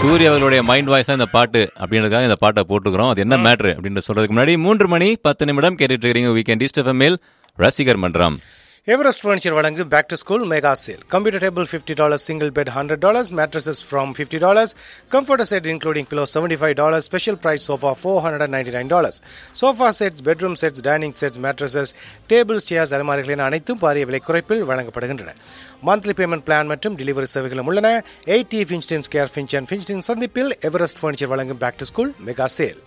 சூர்யா அவர்களுடைய mind voice இந்த பாட்டு அப்படின்றதுக்காக இந்த பாட்டை போட்டுக்கிறோம் அது என்ன மேட்ரு அப்படின்னு சொல்றதுக்கு முன்னாடி மூன்று மணி பத்து நிமிடம் கேட்டுட்டு இருக்கிறீங்க வீக்கெண்ட் ஈஸ்ட் மேல் ரசிகர் மன்றம் எவரெஸ்ட் ஃபர்னிச்சர் வழங்கு back to school mega sale computer table fifty dollars single bed hundred dollars mattresses from fifty dollars comforter set including below seventy five dollars special price sofa four hundred ninety nine dollars sofa sets bedroom sets dining sets mattresses tables chairs அலமாரிகளின் அனைத்தும் பாரிய விலை குறைப்பில் வழங்கப்படுகின்றன monthly payment plan மற்றும் delivery சேவைகளும் உள்ளன eighty Finstin square Finch and Finstin சந்திப்பில் எவரெஸ்ட் ஃபர்னிச்சர் வழங்கும் back to school mega sale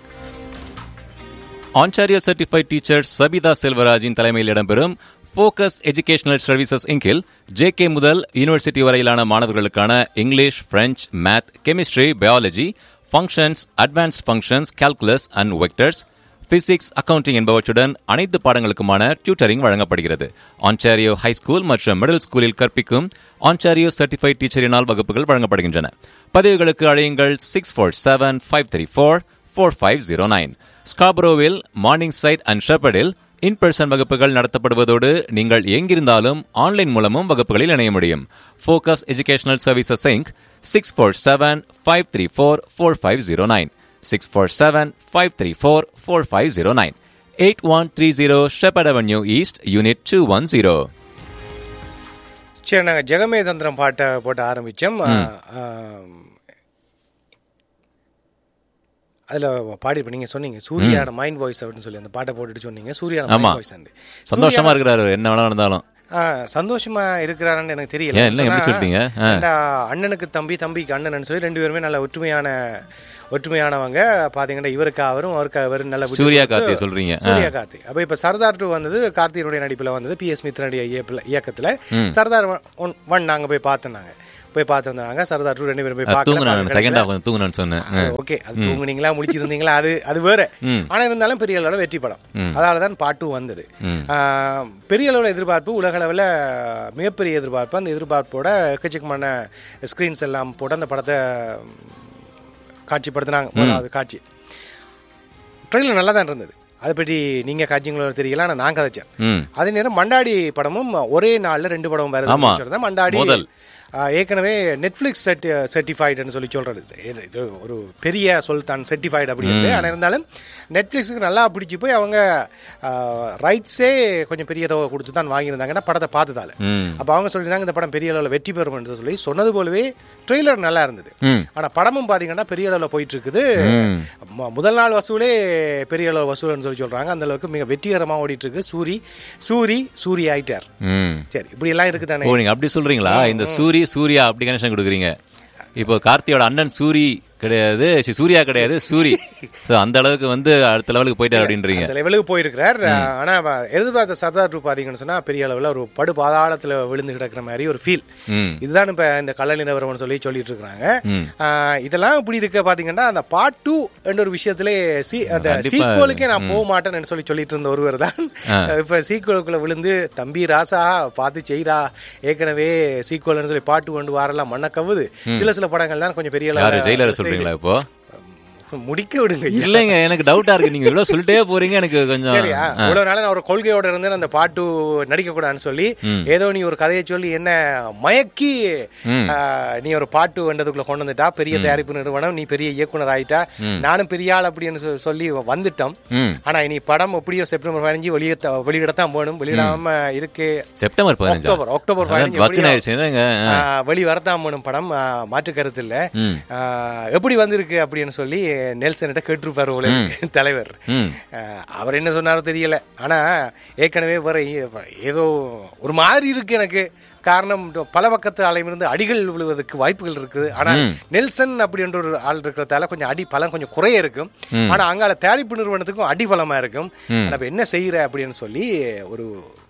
Ontario certified teacher Sabitha செல்வராஜின் தலைமையில் இடம்பெறும் ஃபோக்கஸ் எஜுகேஷனல் சர்வீசஸ் இங்கில் ஜேகே முதல் யூனிவர்சிட்டி வரையிலான மாணவர்களுக்கான English French math chemistry biology functions advanced functions calculus and vectors physics accounting என்பவற்றுடன் அனைத்து பாடங்களுக்குமான டியூட்டரிங் வழங்கப்படுகிறது ஆன்டாரியோ ஹை ஸ்கூல் மற்றும் மிடில் ஸ்கூலில் கற்பிக்கும் ஆன்டாரியோ சர்டிஃபைட் டீச்சரினால் வகுப்புகள் வழங்கப்படுகின்றன பதிவுகளுக்கு அழையுங்கள் six four seven five three four four five zero nine ஸ்காபரோவில் மார்னிங் சைட் அண்ட் ஷெப்பர்டில் இன் பர்சன் வகுப்புகள் நடத்தப்படுவதோடு நீங்கள் எங்கிருந்தாலும் ஆன்லைன் மூலமும் வகுப்புகளில் இணைய முடியும் focus educational services inc six four seven five three four four five zero nine six four seven five three four four five zero nine eight one three zero Shepherd avenue east unit two one zero சரி நாங்கள் ஜெகமே தந்திரம் பாட்டை போட்டு ஆரம்பித்தோம் அதில் பாடி இப்போ நீங்கள் சொன்னீங்க சூர்யாவோட மைண்ட் வாய்ஸ் அப்படின்னு சொல்லி அந்த பாட்டை போட்டுட்டு சொன்னீங்க சூர்யாவோட ஆமா. மைண்ட் வாய்ஸ் அண்டு சந்தோஷமா இருக்கிறாரு என்ன வேணா நடந்தாலும் சந்தோஷமா இருக்கிறாரான்னு எனக்கு தெரியல ஏன், இல்லை, எப்படி சொன்னா, சொல்லிட்டீங்க? ஆ. ஏன்டா, அண்ணனுக்கு தம்பி தம்பிக்கு அண்ணன் சொல்லி ரெண்டு பேருமே நல்ல ஒற்றுமையான ஒற்றுமையானவங்க பாத்தீங்கன்னா இவருக்கு அவரும் அவருக்கு அவர் நல்ல விட்டு சூர்யா கொடுத்து- கார்த்தி சொல்றீங்க. ஆ. சூர்யா கார்த்தி அப்ப இப்ப சர்தார் டூ வந்தது கார்த்தியினுடைய நடிப்புல வந்தது பி எஸ் மித்ரனுடைய இயக்கத்துல- இயக்கத்துல சர்தார் ஒன் ஒன் நாங்க போய் பார்த்தோம் நாங்க போய் பார்த்துருந்தாங்க சர்தார் டூ ரெண்டு பேரும் போய் தூங்குனான் பார்க்கல செகண்ட் ஹாஃப் தூங்குனான்னு சொன்னேன் ஆ. ஓகே அது தூங்குனீங்களா முடிச்சிருந்தீங்களா அது அது வேற ம். ஆனா இருந்தாலும் பெரிய அளவுல வெற்றி படம் அதனால தான் பாட்டு வந்தது ம். ஆ, பெரிய அளவுல எதிர்பார்ப்பு உலக அளவுல மிகப்பெரிய எதிர்பார்ப்பு அந்த எதிர்பார்ப்போட எக்கச்சக்கமான ஸ்கிரீன்ஸ் எல்லாம் போட்டு அந்த படத்தை காட்சிப்படுத்தினாங்க முதலாவது காட்சி ட்ரெயிலர் நல்லா தான் இருந்தது அதை பற்றி நீங்க காட்சிங்களோ தெரியல ஆனா நான் கதைச்சேன் ம் அதே நேரம் மண்டாடி படமும் ஒரே நாள்ல ரெண்டு படம் ஆமா. வருது மண்டாடி முதல். ஆ, ஏற்கனவே நெட்ஃப்ளிக்ஸ் செர்டி சர்டிஃபைடுன்னு சொல்லி சொல்றது இது- இது ஒரு பெரிய சொல் தான் சர்டிஃபைடு அப்படின்னு ஆனால் இருந்தாலும் நெட்ஃப்ளிக்ஸுக்கு நல்லா பிடிச்சி போய் அவங்க ரைட்ஸே கொஞ்சம் பெரிய தொகை கொடுத்து தான் வாங்கியிருந்தாங்கன்னா படத்தை பார்த்ததால ம் அப்போ அவங்க சொல்லியிருந்தாங்க இந்த படம் பெரிய அளவில் வெற்றி பெறும்னு சொல்லி சொன்னது போலவே ட்ரெய்லர் நல்லா இருந்தது ம் ஆனா படமும் பாத்தீங்கன்னா பெரிய அளவில் போயிட்டு இருக்குது ம். ம- முதல் நாள் வசூலே பெரிய அளவு வசூல்னு சொல்லி சொல்றாங்க அந்த அளவுக்கு மிக வெற்றிகரமா ஓடிட்டு இருக்கு சூரி சூரி சூரி ஆயிட்டார் ம் சரி இப்படி எல்லாம் இருக்கு தானே ஓ நீங்க அப்படி சொல்றீங்களா இந்த சூரி சூர்யா அப்படி கனெக்ஷன் கொடுக்குறீங்க இப்போ கார்த்தியோட அண்ணன் சூரி கிடையாது சி, சூர்யா கிடையாது சூரி ஸோ அந்த அளவுக்கு வந்து அடுத்த லெவலுக்கு போயிட்டார் அப்படின்றீங்க அந்த லெவலுக்கு போயிருக்கிறார் ஆனா அவ எதிர்பார்த்த சர்தார் டூ பாத்தீங்கன்னு சொன்னா பெரிய அளவுல ஒரு படு பாதாளத்துல விழுந்து கிடக்குற மாதிரி ஒரு ஃபீல் ம் இதுதான் இப்ப இந்த கள்ள நிலவரம் சொல்லி சொல்லிட்டு இருக்காங்க ம். இதெல்லாம் இப்படி இருக்க பாத்தீங்கன்னா அந்த பார்ட் டூ என்ற ஒரு விஷயத்திலே சி அந்த கண்டிப்பா. சீக்குவலுக்கே நான் போக மாட்டேன்னு சொல்லி சொல்லிட்டு இருந்த ஒருவர் தான் இப்ப சீக்குவலுக்குள்ள விழுந்து தம்பி ராசா பார்த்து செய்றா ஏற்கனவே சீக்குவல்னு சொல்லி பாட்டு கொண்டு வரலாம் மண்ண கவுது சில சில படங்கள் தான் கொஞ்சம் பெரிய யாரு அளவுல ஜெயிலர் சொல்றீங்களா இப்போ முடிக்க விடுங்க ஐயா. இல்லைங்க எனக்கு டவுட்டா இருக்கு நீங்க இவ்வளவு சொல்லிட்டே போறீங்க எனக்கு கொஞ்சம் சரியா இவ்வளவு நாள் நான் ஒரு கொள்கையோட இருந்து அந்த பாட்டு நடிக்க கூடாதுன்னு சொல்லி ஏதோ நீ ஒரு கதையை சொல்லி என்ன மயக்கி ம். ஆ, நீ ஒரு பாட்டு வந்ததுக்குள்ள கொண்டு வந்துட்டா பெரிய தயாரிப்பு நிறுவனம் நீ பெரிய இயக்குனர் ஆயிட்டா நானும் பெரிய ஆள் அப்படின்னு சொ- சொல்லி வந்துட்டோம் ம் ஆனா இனி படம் எப்படியோ செப்டம்பர் பதினஞ்சு வெளியே வெளியிடத்தான் போகணும் வெளியிடாம இருக்கு செப்டம்பர் பதினஞ்சா அக்டோபர் அக்டோபர் அதான் பதினஞ்சு பக்குன்னு ஆயிடுச்சு என்னங்க ஆ, வெளி வரத்தான் போகணும் படம் ஆ, மாற்று கருத்து இல்ல ம் ஆ, எப்படி வந்திருக்கு அப்படின்னு சொல்லி நெல்சன்கிட்ட கேட்டிருப்பாரு போல இருக்கு தலைவர் ம் அஹ் அவர் என்ன சொன்னாரோ தெரியல ஆனா ஏற்கனவே வர ஏதோ ஒரு மாதிரி இருக்கு எனக்கு காரணம் பல பக்கத்து அலைமிருந்து அடிகள் விழுவதற்கு வாய்ப்புகள் இருக்குது ஆனா நெல்சன் அப்படின்ற ஒரு ஆள் இருக்கிறதால கொஞ்சம் அடி பலம் கொஞ்சம் குறைய இருக்கும் ஆனா அங்கால தயாரிப்பு நிறுவனத்துக்கும் அடி பலமா இருக்கும் ஆனா இப்ப என்ன செய்யற அப்படின்னு சொல்லி ஒரு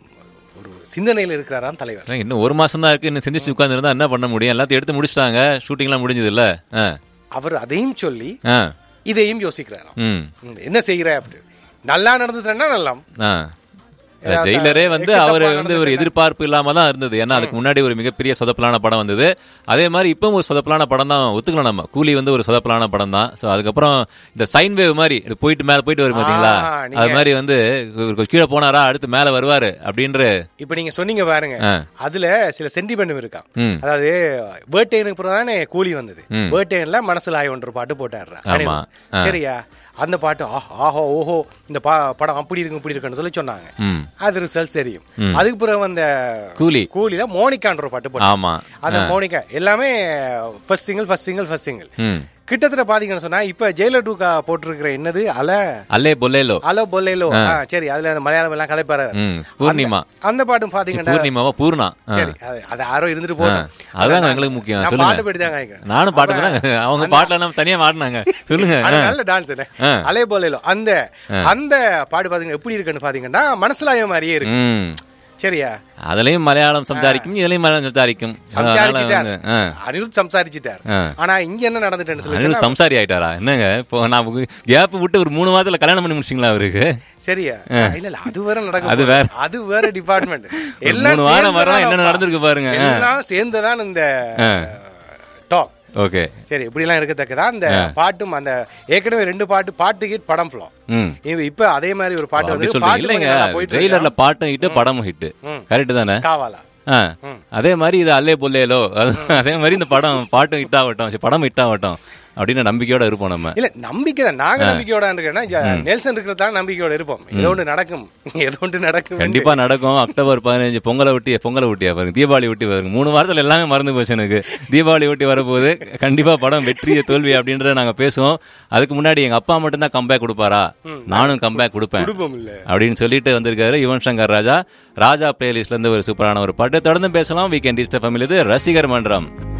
ஒரு சிந்தனையில் இருக்கிறாராம் தலைவர் அதான் இன்னும் ஒரு மாசம் தான் இருக்கு இன்னும் சிந்திச்சு உட்கார்ந்து இருந்தா என்ன பண்ண முடியும் எல்லாத்தையும் எடுத்து முடிச்சிட்டாங்க ஷூட்டிங்லாம் முடிஞ்சது இல்ல ஆ அவர் அதையும் சொல்லி ஆ இதையும் யோசிக்கிறாராம் ம் ம், என்ன செய்யற அப்படி நல்லா நடந்ததுன்னா நல்லா ஆ ஜெயிலரே வந்து எக்கு அவர் தப்பா வந்து ஒரு எதிர்பார்ப்பு இல்லாம தான் இருந்தது ஏன்னா அதுக்கு முன்னாடி ஒரு மிகப்பெரிய சொதப்பலான படம் வந்தது அதே மாதிரி இப்போ ஒரு சொதப்பலான படம் தான் ஒத்துக்கலாம் நம்ம கூலி வந்து ஒரு சொதப்பலான படம் தான் ஸோ அதுக்கப்புறம் இந்த சைன் வேவ் மாதிரி இது போயிட்டு மேல போயிட்டு வரும் பாத்தீங்களா ஆ, நீங்க- அது மாதிரி வந்து இவர் கீழே போனாரா அடுத்து மேல வருவாரு அப்படின்ற இப்ப நீங்க சொன்னீங்க பாருங்க ஆ. அதுல சில சென்டிமெண்ட் இருக்கா ம். அதாவது பேர்டேனுக்கு அப்புறம் தானே கூலி வந்தது பேர்டேன்ல மனசுல ஆய் ஒன்று பாட்டு போட்டாடுறா ஆமா. ஆ. சரியா அந்த பாட்டு ஆஹ், ஆஹோ ஓஹோ இந்த பா- படம் அப்படி இருக்கு இப்படி இருக்குன்னு சொல்லி சொன்னாங்க ம் அது ரிசல்ட் தெரியும் அதுக்கு பிறகு அந்த கூலி கூலில மோனிகான்ற ஒரு பாட்டு போட்டாங்க ஆமா அந்த மோனிகா எல்லாமே first single first single first single ம் கிட்டத்தட்ட பாத்தீங்கன்னு சொன்னா இப்ப ஜெயிலர் டூக்கா போட்டிருக்கிற என்னது அல அல்லே பொல்லேலோ அலோ பொல்லேலோ ஆ, சரி அதுல அந்த மலையாளம் எல்லாம் கதைப்பாரு ம் பூர்ணிமா அந்த பாட்டும் பாத்தீங்கன்னா பூர்ணிமாவா பூர்ணா ஆ. சரி அது- அது யாரோ இருந்துட்டு போகணும் அதுதான் எங்களுக்கு முக்கியம் நான் சொல்லுங்க பாட்டு போயிட்டு தான் கேட்கிறேன் நானும் பாட்டு தான் அவங்க பாட்டுல நம்ம தனியா மாட்டினாங்க சொல்லுங்க அது ஆ. நல்ல டான்ஸ் ஆ. அலே போலேலோ அந்த அந்த பாட்டு பாத்தீங்கன்னா எப்படி இருக்குன்னு பாத்தீங்கன்னா மனசுலாய மாதிரியே இருக்கு ம் சரியா அதுலயும் மலையாளம் சம்சாரிக்கும் இதுலயும் மலையாளம் சம்சாரிக்கும் அதனால சம்சாரிச்சுட்டார் வந்து, ஆ. அனிருத் சம்சாரிச்சுட்டார் ஆ. ஆனா இங்க என்ன நடந்துட்டேன்னு சொல்லி அனிருத் சம்சாரி ஆயிட்டாரா என்னங்க இப்போ நான் கேப் விட்டு ஒரு மூணு மாதத்துல கல்யாணம் பண்ணி முடிச்சிங்களா அவருக்கு சரியா இல்ல இல்ல அது வேற நடக்கும் அது போது. வேற. அது வேற டிபார்ட்மெண்ட் மூணு வாரம் வரோம், என்ன நடந்திருக்கு பாருங்க. ஆ. எல்லாம் சேர்ந்துதான் இந்த டாக் ஓகே சரி இப்படி எல்லாம் இருக்கத்தக்கதா அந்த பாட்டும் அந்த ஏற்கனவே ரெண்டு பாட்டு பாட்டு ஹிட் படம் ஃபிளோ ம் இப்ப அதே மாதிரி ஒரு பாட்டு அப்படி வந்து சொல்றீங்க பாட்டு இல்லைங்க கொஞ்சம் நல்லா போயிட்டு இருக்கு. ட்ரெய்லர்ல பாட்டும் ஹிட் படமும் ஹிட் கரெக்ட் தானே காவாலா ஆ அதே மாதிரி இது அல்லே பொல்லேலோ அது- அதே மாதிரி இந்த படம் பாட்டும் ஹிட் ஆகட்டும் சரி, படம் ஹிட் ஆகட்டும் அப்படின்னு நம்பிக்கையோட இருப்போம் நம்ம இல்ல நம்பிக்கை தான் நாங்க நம்பிக்கையோட இருக்கேன்னா நெல்சன் இருக்கிறதா நம்பிக்கையோட இருப்போம் ஏதோ ஒன்று நடக்கும் ஏதோ ஒன்று நடக்கும் கண்டிப்பா நடக்கும் அக்டோபர் பதினஞ்சு பொங்கலை ஒட்டி பொங்கலை ஒட்டியா பாருங்க தீபாவளி ஒட்டி பாருங்க மூணு வாரத்துல எல்லாமே மறந்து போச்சு எனக்கு தீபாவளி ஒட்டி வரப்போகுது கண்டிப்பா படம் வெற்றி தோல்வி அப்படின்றத நாங்க பேசுவோம் அதுக்கு முன்னாடி எங்க அப்பா மட்டும் தான் கம்பேக் கொடுப்பாரா நானும் கம்பேக் கொடுப்பேன் குடும்பம் இல்ல அப்படின்னு சொல்லிட்டு வந்திருக்காரு யுவன் சங்கர் ராஜா ராஜா பிளேலிஸ்ட்ல இருந்து ஒரு சூப்பரான ஒரு பாட்டு தொடர்ந்து பேசலாம் வீக்கெண்ட் இஸ்ட ஃபேமிலி இது ரசிகர் மன்றம்